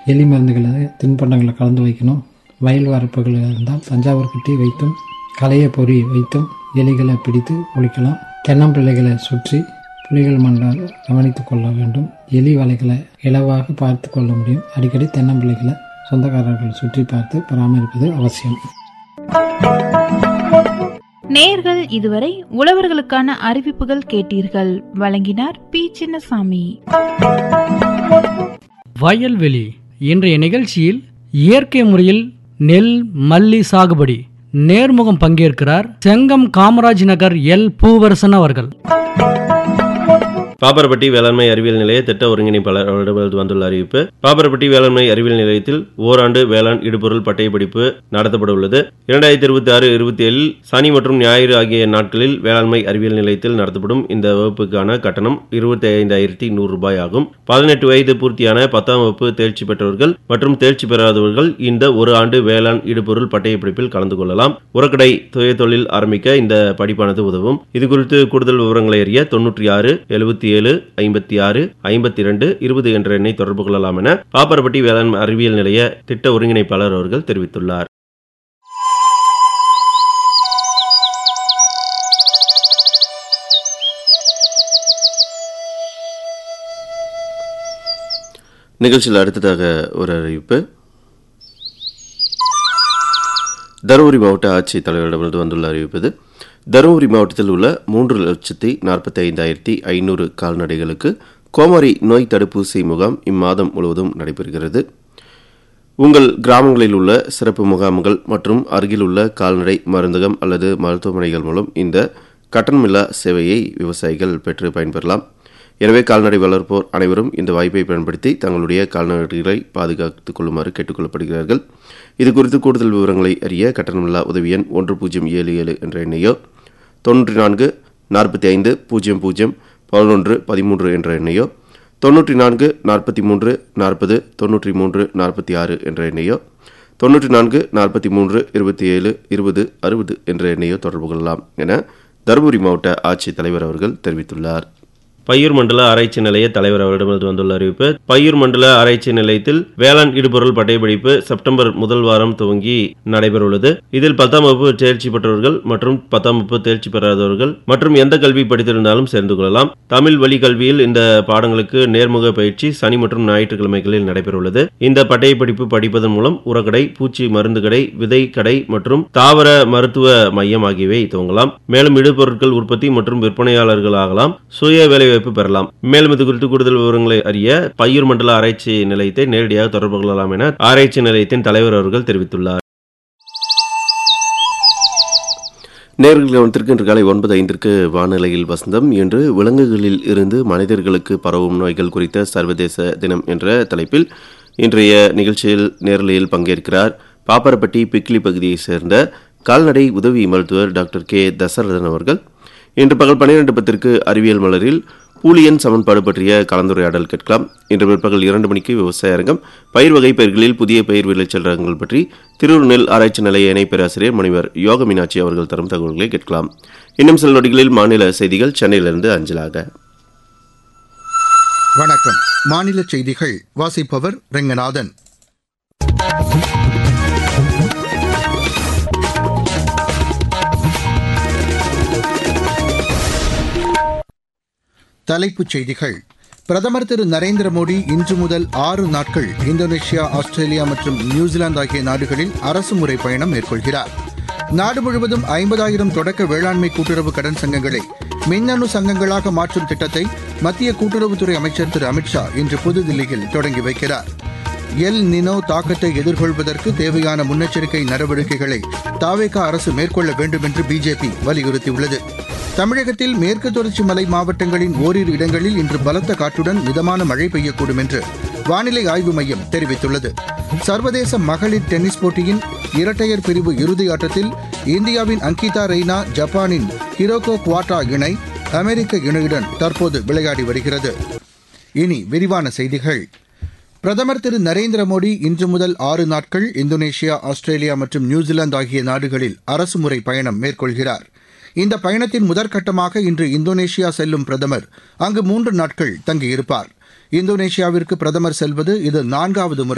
எலி மருந்துகளை தின்பண்டங்களை கலந்து வைக்கணும் வயல் வரப்புகள் இருந்தால் தஞ்சாவூர் கட்டி வைத்தும் களைய பொறி வைத்தும் எலிகளை பிடித்து ஒழிக்கலாம் தென்னம்பிள்ளைகளை சுற்றி புலிகள் மண்டால் கவனித்துக் கொள்ள வேண்டும் எலி வலைகளை இலவாக பார்த்து கொள்ள முடியும் அடிக்கடி தென்னம்பிள்ளைகளை சொந்தக்காரர்கள் சுற்றி பார்த்து பராமரிப்பது அவசியம் நேர்கள் இதுவரை உழவர்களுக்கான அறிவிப்புகள் கேட்டீர்கள் வழங்கினார் பி சின்னசாமி வயல்வெளி இன்றைய நிகழ்ச்சியில் இயற்கை முறையில் நெல் மல்லி சாகுபடி நேர்முகம் பங்கேற்கிறார் செங்கம் காமராஜ் நகர் எல் பூவரசன் அவர்கள் பாப்பரப்பட்டி வேளாண்மை அறிவியல் நிலைய திட்ட ஒருங்கிணைப்பாளர் அவரிடமிருந்து வந்துள்ள அறிவிப்பு பாப்பரப்பட்டி வேளாண்மை அறிவியல் நிலையத்தில் ஓராண்டு வேளாண் இடுபொருள் பட்டய படிப்பு நடத்தப்பட உள்ளது இரண்டாயிரத்தி இருபத்தி ஆறு இருபத்தி ஏழில் சனி மற்றும் ஞாயிறு ஆகிய நாட்களில் வேளாண்மை அறிவியல் நிலையத்தில் நடத்தப்படும் இந்த வகுப்புக்கான கட்டணம் இருபத்தி ஐந்தாயிரத்தி நூறு ரூபாய் ஆகும் பதினெட்டு வயது பூர்த்தியான பத்தாம் வகுப்பு தேர்ச்சி பெற்றவர்கள் மற்றும் தேர்ச்சி பெறாதவர்கள் இந்த ஒரு ஆண்டு வேளாண் இடுபொருள் பட்டய படிப்பில் கலந்து கொள்ளலாம் உரக்கடை சுய தொழில் ஆரம்பிக்க இந்த படிப்பானது உதவும் இது குறித்து கூடுதல் விவரங்களை அறிய தொன்னூற்றி ஆறு எழுபத்தி ஏழு ஐம்பத்தி ஆறு ஐம்பத்தி இரண்டு இருபது என்ற எண்ணை தொடர்பு கொள்ளலாம் என பாப்பரப்பட்டி வேளாண் அறிவியல் நிலைய திட்ட ஒருங்கிணைப்பாளர் அவர்கள் தெரிவித்துள்ளார் நிகழ்ச்சியில் அடுத்ததாக ஒரு அறிவிப்பு தருமபுரி மாவட்ட ஆட்சித் தலைவரிடமிருந்து வந்துள்ள அறிவிப்பது தருமபுரி மாவட்டத்தில் உள்ள மூன்று லட்சத்தி நாற்பத்தி ஐந்தாயிரத்தி ஐநூறு கால்நடைகளுக்கு கோமாரி நோய் தடுப்பூசி முகாம் இம்மாதம் முழுவதும் நடைபெறுகிறது உங்கள் கிராமங்களில் உள்ள சிறப்பு முகாம்கள் மற்றும் அருகில் உள்ள கால்நடை மருந்தகம் அல்லது மருத்துவமனைகள் மூலம் இந்த கட்டணமில்லா சேவையை விவசாயிகள் பெற்று பயன்பெறலாம் எனவே கால்நடை வளர்ப்போர் அனைவரும் இந்த வாய்ப்பை பயன்படுத்தி தங்களுடைய கால்நடைகளை பாதுகாத்துக் கொள்ளுமாறு கேட்டுக்கொள்ளப்படுகிறார்கள் இது குறித்து கூடுதல் விவரங்களை அறிய கட்டணமில்லா உதவி எண் ஒன்று பூஜ்ஜியம் ஏழு ஏழு என்ற எண்ணையோ தொன்னூற்றி நான்கு நாற்பத்தி ஐந்து பூஜ்ஜியம் பூஜ்ஜியம் பதினொன்று பதிமூன்று என்ற எண்ணையோ தொன்னூற்றி நான்கு நாற்பத்தி மூன்று நாற்பது தொன்னூற்றி மூன்று நாற்பத்தி ஆறு என்ற எண்ணையோ தொன்னூற்றி நான்கு நாற்பத்தி மூன்று இருபத்தி ஏழு இருபது அறுபது என்ற எண்ணையோ தொடர்பு கொள்ளலாம் என தருமபுரி மாவட்ட ஆட்சித் தலைவர் அவர்கள் தெரிவித்துள்ளார் பையூர் மண்டல ஆராய்ச்சி நிலைய தலைவர் அவரிடமிருந்து வந்துள்ள அறிவிப்பு பையூர் மண்டல ஆராய்ச்சி நிலையத்தில் வேளாண் இடுபொருள் பட்டயப்படிப்பு செப்டம்பர் முதல் வாரம் துவங்கி நடைபெறவுள்ளது இதில் பத்தாம் வகுப்பு தேர்ச்சி பெற்றவர்கள் மற்றும் பத்தாம் வகுப்பு தேர்ச்சி பெறாதவர்கள் மற்றும் எந்த கல்வி படித்திருந்தாலும் சேர்ந்து கொள்ளலாம் தமிழ் வழி கல்வியில் இந்த பாடங்களுக்கு நேர்முக பயிற்சி சனி மற்றும் ஞாயிற்றுக்கிழமைகளில் நடைபெறவுள்ளது இந்த பட்டய படிப்பு படிப்பதன் மூலம் உரக்கடை பூச்சி மருந்து கடை விதை கடை மற்றும் தாவர மருத்துவ மையம் ஆகியவை துவங்கலாம் மேலும் இடுபொருட்கள் உற்பத்தி மற்றும் விற்பனையாளர்கள் ஆகலாம் சுய வேலைவாய்ப்பு பெறலாம் மேலும் இது குறித்து கூடுதல் விவரங்களை அறிய பையூர் மண்டல ஆராய்ச்சி நிலையத்தை நேரடியாக தொடர்பு கொள்ளலாம் என ஆராய்ச்சி நிலையத்தின் தலைவர் அவர்கள் தெரிவித்துள்ளார் நேர்கள் கவனத்திற்கு இன்று காலை ஒன்பது ஐந்திற்கு வானிலையில் வசந்தம் என்று விலங்குகளில் இருந்து மனிதர்களுக்கு பரவும் நோய்கள் குறித்த சர்வதேச தினம் என்ற தலைப்பில் இன்றைய நிகழ்ச்சியில் நேரலையில் பங்கேற்கிறார் பாப்பரப்பட்டி பிக்லி பகுதியைச் சேர்ந்த கால்நடை உதவி மருத்துவர் டாக்டர் கே தசரதன் அவர்கள் இன்று பகல் பன்னிரண்டு பத்திற்கு அறிவியல் மலரில் பூலியன் சமன்பாடு பற்றிய கலந்துரையாடல் கேட்கலாம் இன்று பிற்பகல் இரண்டு மணிக்கு விவசாய அரங்கம் பயிர் வகை பயிர்களில் புதிய பயிர் விளைச்சல் ரகங்கள் பற்றி திருவூர் நெல் ஆராய்ச்சி நிலைய இணை பேராசிரியர் முனைவர் யோக மீனாட்சி அவர்கள் தரும் தகவல்களை கேட்கலாம் இன்னும் சில நொடிகளில் மாநில செய்திகள் சென்னையிலிருந்து அஞ்சலாக வணக்கம் மாநில செய்திகள் வாசிப்பவர் ரெங்கநாதன் தலைப்புச் செய்திகள் பிரதமர் திரு நரேந்திர மோடி இன்று முதல் ஆறு நாட்கள் இந்தோனேஷியா ஆஸ்திரேலியா மற்றும் நியூசிலாந்து ஆகிய நாடுகளில் அரசுமுறை பயணம் மேற்கொள்கிறார் நாடு முழுவதும் ஐம்பதாயிரம் தொடக்க வேளாண்மை கூட்டுறவு கடன் சங்கங்களை மின்னணு சங்கங்களாக மாற்றும் திட்டத்தை மத்திய கூட்டுறவுத்துறை அமைச்சர் திரு அமித்ஷா இன்று புதுதில்லியில் தொடங்கி வைக்கிறார் எல் நினோ தாக்கத்தை எதிர்கொள்வதற்கு தேவையான முன்னெச்சரிக்கை நடவடிக்கைகளை தாவேகா அரசு மேற்கொள்ள வேண்டும் என்று பிஜேபி வலியுறுத்தியுள்ளது தமிழகத்தில் மேற்கு தொடர்ச்சி மலை மாவட்டங்களின் ஓரிரு இடங்களில் இன்று பலத்த காற்றுடன் மிதமான மழை பெய்யக்கூடும் என்று வானிலை ஆய்வு மையம் தெரிவித்துள்ளது சர்வதேச மகளிர் டென்னிஸ் போட்டியின் இரட்டையர் பிரிவு இறுதி ஆட்டத்தில் இந்தியாவின் அங்கிதா ரெய்னா ஜப்பானின் ஹிரோகோ குவாட்டா இணை அமெரிக்க இணையுடன் தற்போது விளையாடி வருகிறது இனி விரிவான செய்திகள் பிரதமர் திரு நரேந்திர மோடி இன்று முதல் ஆறு நாட்கள் இந்தோனேஷியா ஆஸ்திரேலியா மற்றும் நியூசிலாந்து ஆகிய நாடுகளில் அரசுமுறை பயணம் மேற்கொள்கிறார் இந்த பயணத்தின் முதற்கட்டமாக இன்று இந்தோனேஷியா செல்லும் பிரதமர் அங்கு மூன்று நாட்கள் தங்கியிருப்பார் இந்தோனேஷியாவிற்கு பிரதமர் செல்வது இது நான்காவது முறை